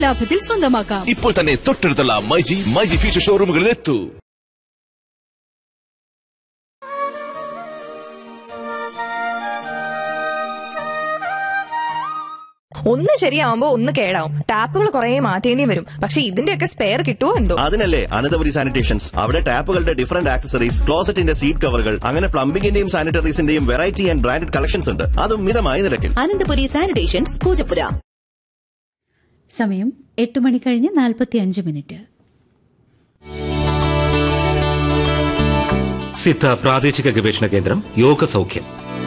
ലാഭത്തിൽ സ്വന്തമാക്കാം ഇപ്പോൾ തന്നെ തൊട്ടടുത്തുള്ള മൈജി മൈജി ഫ്യൂച്ചർ ഷോറൂമുകളിൽ എത്തൂ ഒന്ന് ശരിയാവുമ്പോ ഒന്ന് കേടാവും ടാപ്പുകൾ കുറെ മാറ്റേണ്ടി വരും പക്ഷെ ഇതിന്റെയൊക്കെ സ്പെയർ കിട്ടുമോ എന്തോ അതിനല്ലേ അനന്തപുരി സാനിറ്റേഷൻസ് അവിടെ ടാപ്പുകളുടെ ഡിഫറന്റ് ആക്സസറീസ് ക്ലോസറ്റിന്റെ സീറ്റ് കവറുകൾ അങ്ങനെ പ്ലംബിംഗിന്റെയും സാനിറ്ററീസിന്റെയും വെറൈറ്റി ആൻഡ് ബ്രാൻഡഡ് കളക്ഷൻസ് ഉണ്ട് അതും മിതമായ നിരക്കിൽ അനന്തപുരി സാനിറ്റേഷൻസ് പൂജപ്പുര സമയം എട്ട് മണി കഴിഞ്ഞ് നാൽപ്പത്തി അഞ്ച് മിനിറ്റ് സിദ്ധ പ്രാദേശിക ഗവേഷണ കേന്ദ്രം യോഗ സൗഖ്യം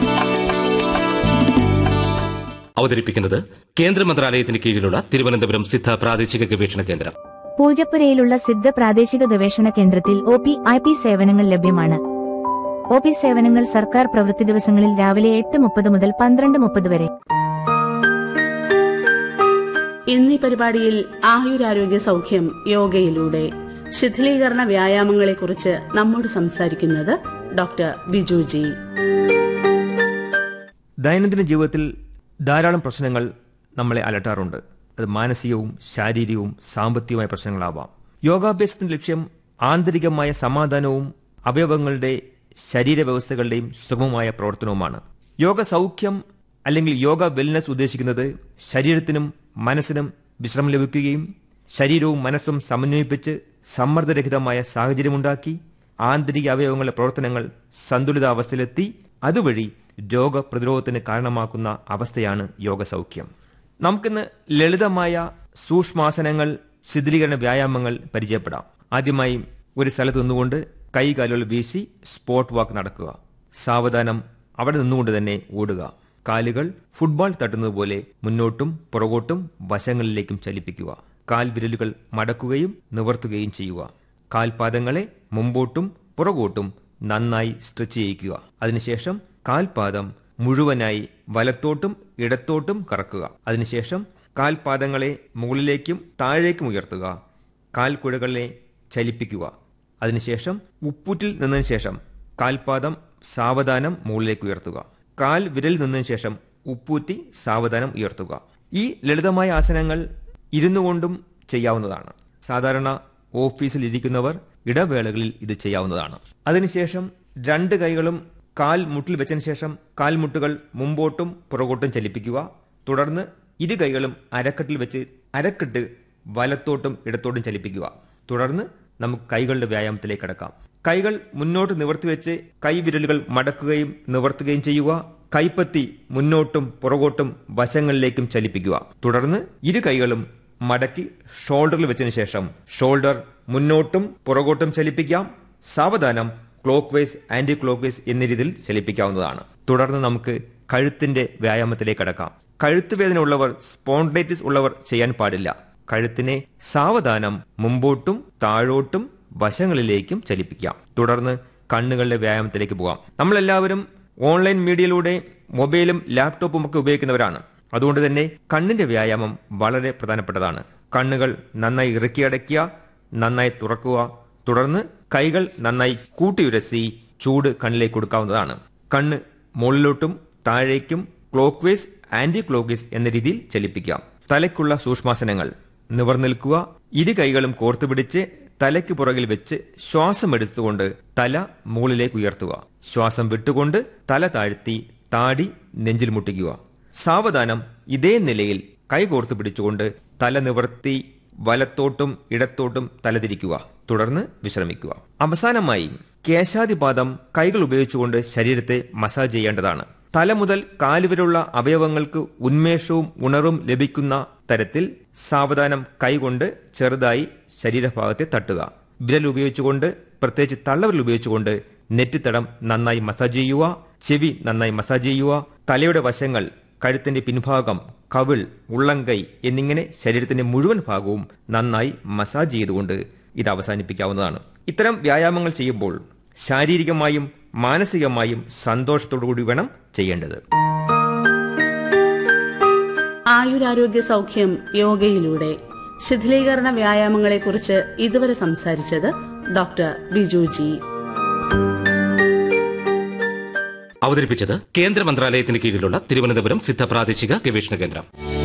അവതരിപ്പിക്കുന്നത് കേന്ദ്ര മന്ത്രാലയത്തിന് കീഴിലുള്ള തിരുവനന്തപുരം സിദ്ധ പ്രാദേശിക ഗവേഷണ കേന്ദ്രം പൂജപ്പുരയിലുള്ള സിദ്ധ പ്രാദേശിക ഗവേഷണ കേന്ദ്രത്തിൽ ഒ പി ഐ പി സേവനങ്ങൾ ലഭ്യമാണ് ഒ പി സേവനങ്ങൾ സർക്കാർ പ്രവൃത്തി ദിവസങ്ങളിൽ രാവിലെ എട്ട് മുപ്പത് മുതൽ പന്ത്രണ്ട് മുപ്പത് വരെ ഇന്നീ പരിപാടിയിൽ ആയുരാരോഗ്യ സൗഖ്യം യോഗയിലൂടെ ശിഥിലീകരണ വ്യായാമങ്ങളെക്കുറിച്ച് നമ്മോട് സംസാരിക്കുന്നത് ഡോക്ടർ ബിജു ജി ദൈനംദിന ജീവിതത്തിൽ ധാരാളം പ്രശ്നങ്ങൾ നമ്മളെ അലട്ടാറുണ്ട് അത് മാനസികവും ശാരീരികവും സാമ്പത്തികവുമായ പ്രശ്നങ്ങളാവാം യോഗാഭ്യാസത്തിന്റെ ലക്ഷ്യം ആന്തരികമായ സമാധാനവും അവയവങ്ങളുടെ ശരീരവ്യവസ്ഥകളുടെയും സുഗമമായ പ്രവർത്തനവുമാണ് യോഗ സൗഖ്യം അല്ലെങ്കിൽ യോഗ വെൽനസ് ഉദ്ദേശിക്കുന്നത് ശരീരത്തിനും മനസ്സിനും വിശ്രമം ലഭിക്കുകയും ശരീരവും മനസ്സും സമന്വയിപ്പിച്ച് സമ്മർദ്ദരഹിതമായ സാഹചര്യമുണ്ടാക്കി ആന്തരിക അവയവങ്ങളുടെ പ്രവർത്തനങ്ങൾ സന്തുലിതാവസ്ഥയിലെത്തി അതുവഴി രോഗപ്രതിരോധത്തിന് കാരണമാക്കുന്ന അവസ്ഥയാണ് യോഗസൗഖ്യം നമുക്കിന്ന് ലളിതമായ സൂക്ഷ്മാസനങ്ങൾ ശിഥിലീകരണ വ്യായാമങ്ങൾ പരിചയപ്പെടാം ആദ്യമായി ഒരു സ്ഥലത്ത് നിന്നുകൊണ്ട് കൈകാലുകൾ വീശി സ്പോട്ട് വാക്ക് നടക്കുക സാവധാനം അവിടെ നിന്നുകൊണ്ട് തന്നെ ഓടുക കാലുകൾ ഫുട്ബോൾ തട്ടുന്നത് പോലെ മുന്നോട്ടും പുറകോട്ടും വശങ്ങളിലേക്കും ചലിപ്പിക്കുക കാൽ വിരലുകൾ മടക്കുകയും നിവർത്തുകയും ചെയ്യുക കാൽപാദങ്ങളെ മുമ്പോട്ടും പുറകോട്ടും നന്നായി സ്ട്രെച്ച് ചെയ്യിക്കുക അതിനുശേഷം കാൽപാദം മുഴുവനായി വലത്തോട്ടും ഇടത്തോട്ടും കറക്കുക അതിനുശേഷം കാൽപാദങ്ങളെ മുകളിലേക്കും താഴേക്കും ഉയർത്തുക കാൽക്കുഴകളെ ചലിപ്പിക്കുക അതിനുശേഷം ഉപ്പൂറ്റിൽ നിന്നതിന് ശേഷം കാൽപാദം സാവധാനം മുകളിലേക്ക് ഉയർത്തുക കാൽ വിരൽ നിന്നതിന് ശേഷം ഉപ്പൂറ്റി സാവധാനം ഉയർത്തുക ഈ ലളിതമായ ആസനങ്ങൾ ഇരുന്നു കൊണ്ടും ചെയ്യാവുന്നതാണ് സാധാരണ ഓഫീസിൽ ഇരിക്കുന്നവർ ഇടവേളകളിൽ ഇത് ചെയ്യാവുന്നതാണ് അതിനുശേഷം രണ്ട് കൈകളും കാൽ മുട്ടിൽ വെച്ചതിന് ശേഷം കാൽമുട്ടുകൾ മുമ്പോട്ടും പുറകോട്ടും ചലിപ്പിക്കുക തുടർന്ന് ഇരു കൈകളും അരക്കെട്ടിൽ വെച്ച് അരക്കെട്ട് വലത്തോട്ടും ഇടത്തോട്ടും ചലിപ്പിക്കുക തുടർന്ന് നമുക്ക് കൈകളുടെ വ്യായാമത്തിലേക്ക് കടക്കാം കൈകൾ മുന്നോട്ട് നിവർത്തി വെച്ച് കൈവിരലുകൾ മടക്കുകയും നിവർത്തുകയും ചെയ്യുക കൈപ്പത്തി മുന്നോട്ടും പുറകോട്ടും വശങ്ങളിലേക്കും ചലിപ്പിക്കുക തുടർന്ന് ഇരു കൈകളും മടക്കി ഷോൾഡറിൽ വെച്ചതിന് ശേഷം ഷോൾഡർ മുന്നോട്ടും പുറകോട്ടും ചലിപ്പിക്കാം സാവധാനം clockwise anticlockwise എന്ന രീതിയിൽ ചലിപ്പിക്കാവുന്നതാണ് തുടർന്ന് നമുക്ക് കഴുത്തിന്റെ വ്യായാമത്തിലേക്ക് കടക്കാം കഴുത്ത് വേദന ഉള്ളവർ സ്പോണ്ടൈറ്റിസ് ഉള്ളവർ ചെയ്യാൻ പാടില്ല കഴുത്തിനെ സാവധാനം മുമ്പോട്ടും താഴോട്ടും വശങ്ങളിലേക്കും ചലിപ്പിക്കാം തുടർന്ന് കണ്ണുകളുടെ വ്യായാമത്തിലേക്ക് പോകാം നമ്മളെല്ലാവരും ഓൺലൈൻ മീഡിയയിലൂടെ മൊബൈലും ലാപ്ടോപ്പും ഒക്കെ ഉപയോഗിക്കുന്നവരാണ് അതുകൊണ്ട് തന്നെ കണ്ണിന്റെ വ്യായാമം വളരെ പ്രധാനപ്പെട്ടതാണ് കണ്ണുകൾ നന്നായി ഇറുക്കിയടയ്ക്കുക നന്നായി തുറക്കുക തുടർന്ന് കൈകൾ നന്നായി കൂട്ടിയുരസി ചൂട് കണ്ണിലേക്ക് കൊടുക്കാവുന്നതാണ് കണ്ണ് മുകളിലോട്ടും താഴേക്കും clockwise anticlockwise എന്ന രീതിയിൽ ചലിപ്പിക്കാം തലയ്ക്കുള്ള സൂക്ഷ്മാസനങ്ങൾ നിവർനിൽക്കുക ഇരു കൈകളും കോർത്തു പിടിച്ച് തലയ്ക്ക് പുറകിൽ വെച്ച് ശ്വാസം എടുത്തുകൊണ്ട് തല മുകളിലേക്ക് ഉയർത്തുക ശ്വാസം വിട്ടുകൊണ്ട് തല താഴ്ത്തി താടി നെഞ്ചിൽ മുട്ടിക്കുക സാവധാനം ഇതേ നിലയിൽ കൈ കോർത്തു പിടിച്ചുകൊണ്ട് തല നിവർത്തി വലത്തോട്ടും ഇടത്തോട്ടും തലതിരിക്കുക തുടർന്ന് വിശ്രമിക്കുക അവസാനമായി കേശാതിപാദം കൈകൾ ഉപയോഗിച്ചുകൊണ്ട് ശരീരത്തെ മസാജ് ചെയ്യേണ്ടതാണ് തല മുതൽ കാലുവരെയുള്ള അവയവങ്ങൾക്ക് ഉന്മേഷവും ഉണർവും ലഭിക്കുന്ന തരത്തിൽ സാവധാനം കൈകൊണ്ട് ചെറുതായി ശരീരഭാഗത്തെ തട്ടുക വിരൽ ഉപയോഗിച്ചുകൊണ്ട് പ്രത്യേകിച്ച് തള്ളവിരൽ ഉപയോഗിച്ചുകൊണ്ട് നെറ്റിത്തടം നന്നായി മസാജ് ചെയ്യുക ചെവി നന്നായി മസാജ് ചെയ്യുക തലയുടെ വശങ്ങൾ കഴുത്തിന്റെ പിൻഭാഗം കവിൾ ഉള്ളംകൈ എന്നിങ്ങനെ ശരീരത്തിന്റെ മുഴുവൻ ഭാഗവും നന്നായി മസാജ് ചെയ്തുകൊണ്ട് ഇത് അവസാനിപ്പിക്കാവുന്നതാണ് ഇത്തരം വ്യായാമങ്ങൾ ചെയ്യുമ്പോൾ ശാരീരികമായും മാനസികമായും സന്തോഷത്തോടുകൂടി വേണം ചെയ്യേണ്ടത് ആയുരാരോഗ്യ സൗഖ്യം യോഗയിലൂടെ ശിഥിലീകരണ വ്യായാമങ്ങളെക്കുറിച്ച് ഇതുവരെ സംസാരിച്ചത് ഡോക്ടർ ബിജു ജി അവതരിപ്പിച്ചത് കേന്ദ്ര മന്ത്രാലയത്തിന് കീഴിലുള്ള തിരുവനന്തപുരം സിദ്ധ പ്രാദേശിക ഗവേഷണ കേന്ദ്രം